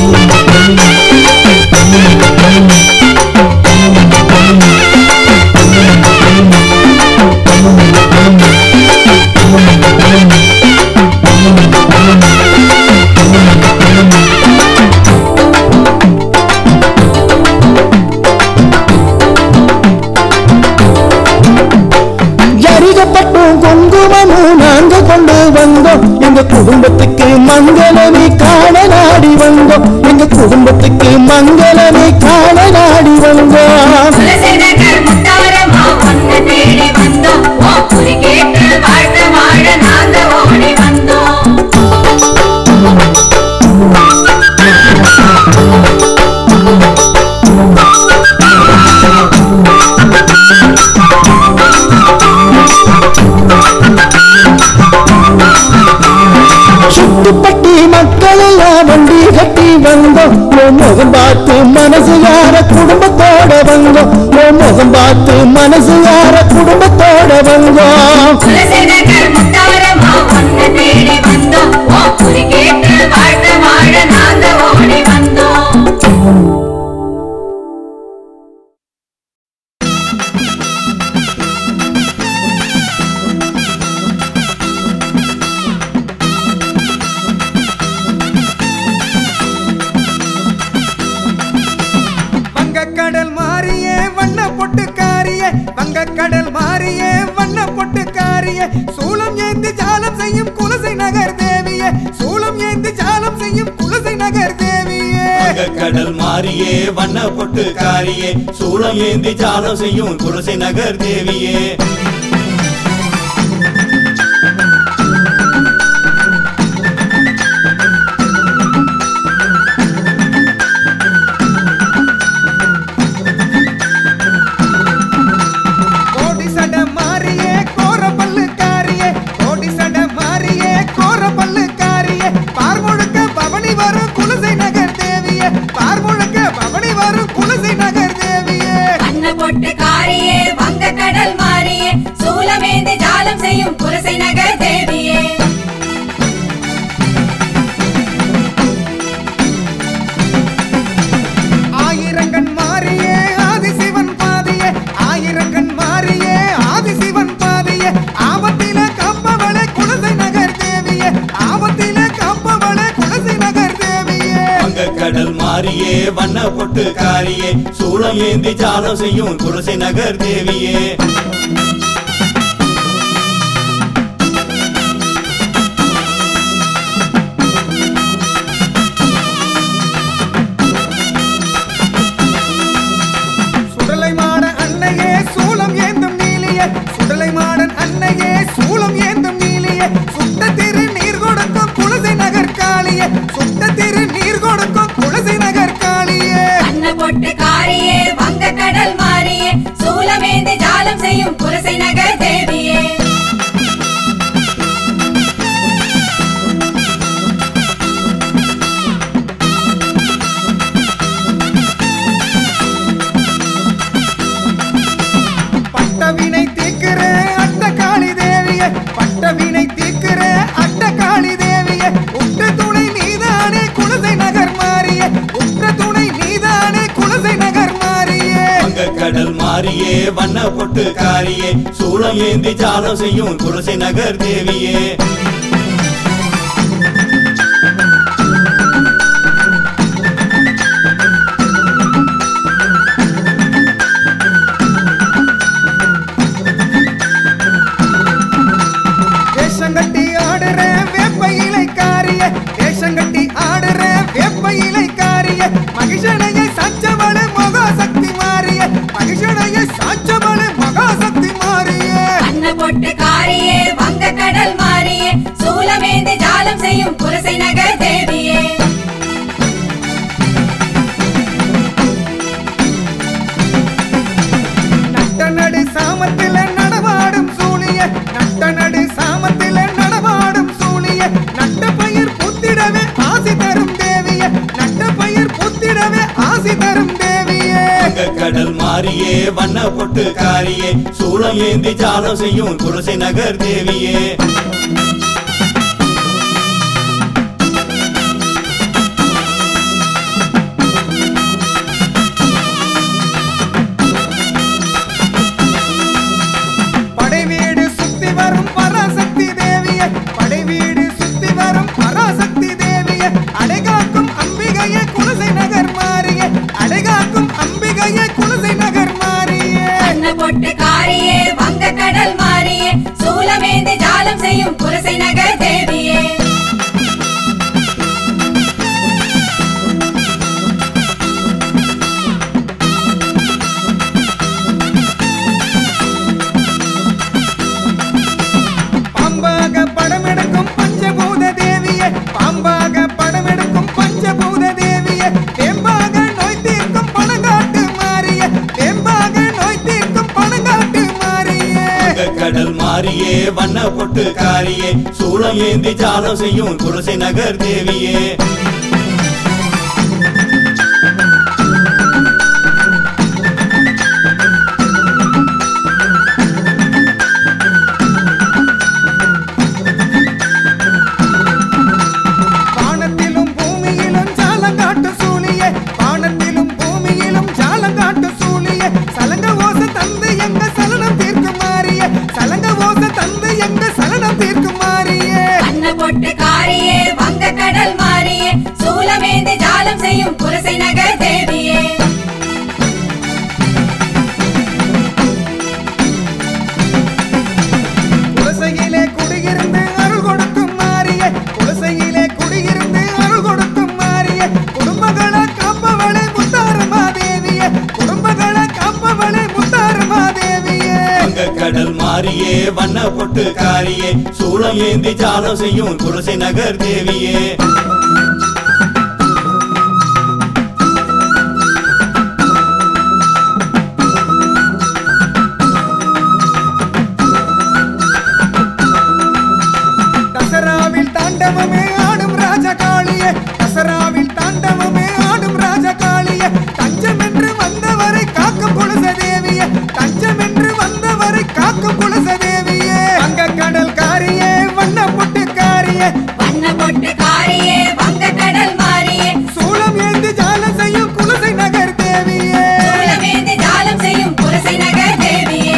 ஜரிகப்பட்டும் குங்குமமும் நாங்க கொண்டு வந்தோம் எங்க குடும்பத்துக்கு மங்களமே காண நாடி வந்தோம் எங்க குடும்பத்துக்கு மங்களமே காண நாடி வந்தோம் துளசி நகர் முத்தாரம்மா உன்னை தேடி வந்தோம் ஓ குறி கேட்டு வாழ்க்கை வாழ நாங்க ஓடி வந்தோம் சுத்துப்பட்டி மக்கள் எல்லாம் வண்டி கட்டி வந்தோம் உன் முகம் பார்த்து மனசு யார குடும்பத்தோட வந்தோம் உன் முகம் பார்த்து மனசு யார குடும்பத்தோட வந்தோம் துளசி நகர் முத்தாரம்மா உன்னை தேடி வந்தோம் ஓ குறி கேட்டு வாழ்க்கை வாழ நாங்க ஓடி வந்தோம் வங்கக்கடல் மாறியே வண்ண பொட்டுக்காரியே வங்கக்கடல் மாறியே வண்ண பொட்டுக்காரியே சூலம் ஏந்தி ஜாலம் செய்யும் குலசை நகர் தேவியே சூலம் ஏந்தி ஜாலம் செய்யும் குலசை நகர் தேவியே கடல் மாறியே வண்ண பொட்டு காரியே சூளம் ஏந்தி ஜாலம் செய்யும் குலசை நகர் தேவியே கோடி சட மாறியே கோர பல்லுக்காரியே கோடி சட மாறியே கோர பல்லுக்காரியே பார் முழுக்க பவனி வரும் குலசை நகர் தேவியே பார் முழுக்க பவனி வரும் குலசை நகர் தேவியே வண்ண பொட்டு காரியே வங்க கடல் மாறியே சூலமேந்தி ஜாலம் செய்யும் குலசை நகர் தேவியே ஆயிரங்கண் மாறியே ஆதிசிவன் பாதியே ஆயிரங்கண் மாறியே ஆதிசிவன் பாதியே ஆபத்தில கம்பவளே குலசை நகர் தேவியே ஆபத்தில கம்பவளே குலசை நகர் தேவியே கடல் மாறியே வண்ண பொட்டு காரியே சூளம் ஏந்தி ஜாலம் செய்யும் குலசை நகர் தேவியே மாறியே வண்ண பொட்டு காரியே சூளம் ஏந்தி ஜாலம் செய்யும் குலசை நகர் தேவியே வேஷங்கட்டி ஆடுற வேப்ப இலைக்காரிய வேஷங்கட்டி ஆடுற வேப்ப இலைக்காரிய மகிஷனைய சாச்சவள மகாசக்தி மாறிய மகிஷனைய சாச்சவள மகாசக்தி மாறிய அன்ன பொட்டு காரியே வங்க கடல் மாறியே சூலமேந்தி ஜாலம் செய்யும் குலசை நகர் தேவியே நட்ட நடு சாமத்தில நடவாடும் சூழிய நட்ட நடு சாமத்தில நடவாடும் சூழிய நட்ட பயிர் புத்திடவே ஆசி தரும் தேவிய நட்ட பயிர் புத்திடவே ஆசி தரும் தேவியே கடல் மாறியே வண்ண பொட்டு காரியே சூளம் ஏந்தி ஜாலம் செய்யும் குலசை நகர் தேவியே படைவீடு சுத்தி வரும் பராசக்தி தேவிய படைவீடு சுத்தி வரும் பராசக்தி தேவிய அடைகாக்கும் அம்பிகைய குலசை நகர் மாறிய அடைகாக்கும் அம்பிகைய குலசை நகர் மாறிய அன்ன பொட்டு காரியே வங்க கடல் மாறியே சூலமேந்தி ஜாலம் செய்யும் குலசை நகர் தேவியே பாம்பாக படமெடுக்கும் பஞ்சபூத தேவிய பாம்பாக படமெடுக்கும் பஞ்சபூத தேவிய வேம்பாக நோய் தீர்க்கும் பணங்காட்டு மாறிய வேம்பாக நோய் தீர்க்கும் பணங்காட்டு மாறிய கடல் மாறியே வண்ண பொட்டு காரியே சூளம் ஏந்தி ஜாலம் செய்யும் குலசை நகர் தேவியே வானத்திலும் பூமியிலும் ஜாலங்காட்டு சூழிய வானத்திலும் பூமியிலும் ஜாலங்காட்டு சூழிய சலங்க ஓச தந்து எங்க சலனம் தீர்க்கும் மாறிய சலங்க ஓச தந்து எங்க சலனம் தீர்க்கும் மாறிய அன்ன பொட்டு காரியே வங்க கடல் மாறியே சூலமேந்தி ஜாலம் செய்யும் குலசை நகர் தேவியே குலசையிலே குடியிருந்து அருள் கொடுக்கும் மாறிய குலசையிலே குடியிருந்து அருள் கொடுக்கும் மாறிய குடும்பங்களை காப்பவளே முத்தாரமா தேவிய குடும்பங்களை காப்பவளே முத்தாரமா தேவிய கடல் மாறியே வண்ண பொட்டு காரியே சூளம் ஏந்தி ஜாலம் செய்யும் குலசை நகர் தேவியே தசராவில் தாண்டவமே ஆடும் ராஜகாளியே தசராவில் தாண்டவமே ஆடும் ராஜகாளியே தஞ்சம் என்று வந்தவரை காக்கும் குலச தேவியே தஞ்சம் என்று வந்தவரை காக்கும் குலச தேவியே அங்க கடல் காரியே வண்ண பொட்டு காரியே வண்ண பொட்டு காரியே வங்க கடல் மாறியே சூளம் ஏந்தி ஜாலம் செய்யும் குலசை நகர் தேவியே சூலமேந்தி ஜாலம் செய்யும் குலசை நகர் தேவியே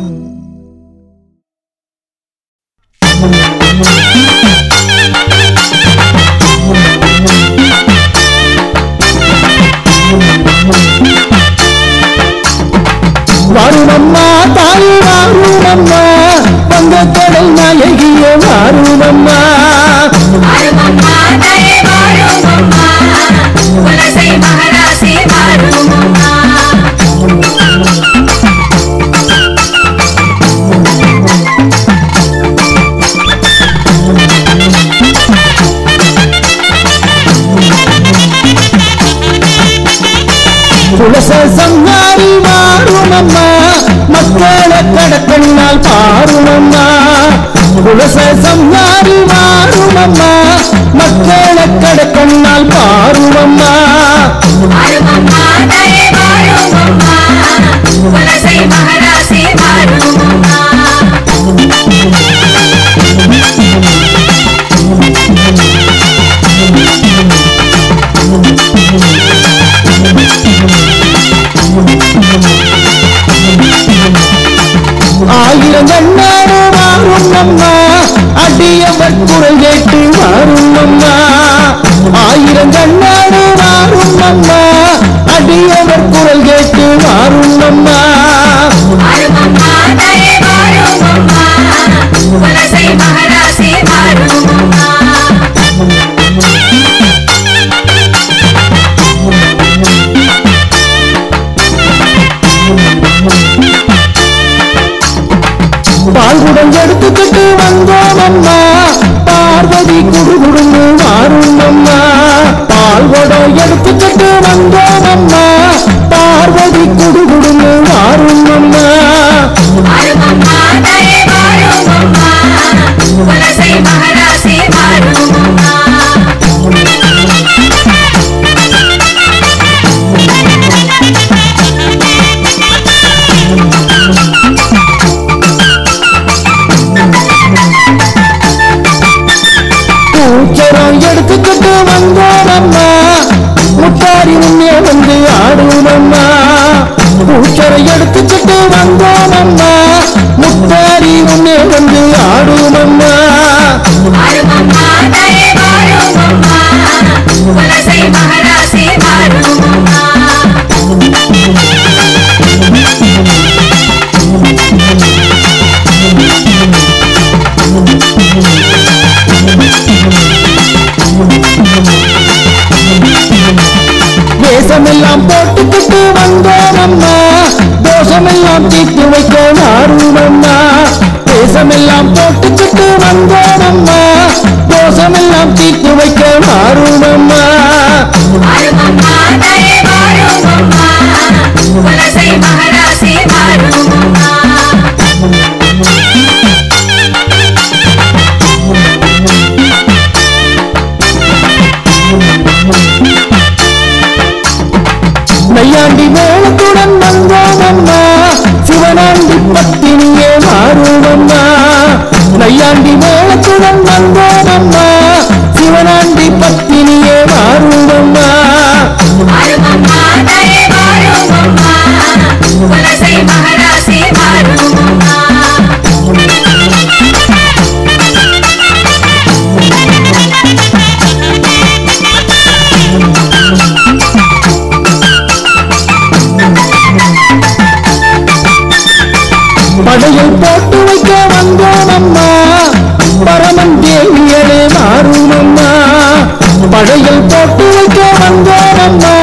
வாருமம்மா தாய் வாருமம்மா வந்த கடல் நாயகிய வாருமம்மா வாருமம்மா தயே வாருமம்மா குலசை மகராசி வாருமம்மா குலச சங்காரி வாருமம்மா மக்களை கடக்கண்ணால் பாருமம்மா குலச சங்காரி வாருமம்மா மக்களை கடக்கண்ணால் பாருமம்மா வாருமம்மா தயே வாருமம்மா குலசை மகராசி வாருமம்மா வாருமம்மா அம்மா அடியவர் குரல் கேட்டு வாரும் அம்மா அருமம்மா தாயே வாரும் அம்மா குலசை மகராசி வாரும் அம்மா பால்குடம் எடுத்துக்கிட்டு வந்தோம் அம்மா பார்வதி குடுகுடுன்னு வாரும் அம்மா பால்குடம் எடுத்துக்கிட்டு வந்தோம் அம்மா பார்வதி குடுகுடுன்னு வாரும் அம்மா அருமம்மா தாயே வாரும் அம்மா குலசை மகராசி வாரும் அம்மா பூச்சரம் எடுத்துக்கிட்டு வந்தோம் அம்மா முத்தாரி முன்னே வந்து ஆடும் அம்மா பூச்சரம் எடுத்துக்கிட்டு வந்தோம் அம்மா முத்தாரி முன்னே வந்து ஆடும் அம்மா அருமம்மா தாயே வாரும் அம்மா குலசை மகராசி வாரும் அம்மா வேஷமெல்லாம் போட்டுக்கிட்டு வந்தோம் அம்மா தோஷமெல்லாம் தீர்த்து வைக்க நாடும் அம்மா வேஷமெல்லாம் போட்டுக்கிட்டு வந்தோம் அம்மா தோஷமெல்லாம் தீர்த்து வைக்க நாடும் அம்மா அருமம்மா தாயே வாரும் அம்மா குலசை மகராசி வாரும் அம்மா நையாண்டி மேளத்துடன் வந்தோம் அம்மா சிவனாண்டி பத்தினியே மாறும் அம்மா நையாண்டி மேளத்துடன் வந்தோம் அம்மா சிவனாண்டி பத்தினியே மாறும் அம்மா அருமம்மா தாயே வாரும் அம்மா குலசை மகராசி வாரும் அம்மா படையில் போட்டு வைக்க வந்தோம் அம்மா பரமன் தேவியலே மாறும் அம்மா படையில் போட்டு வைக்க வந்தோம் அம்மா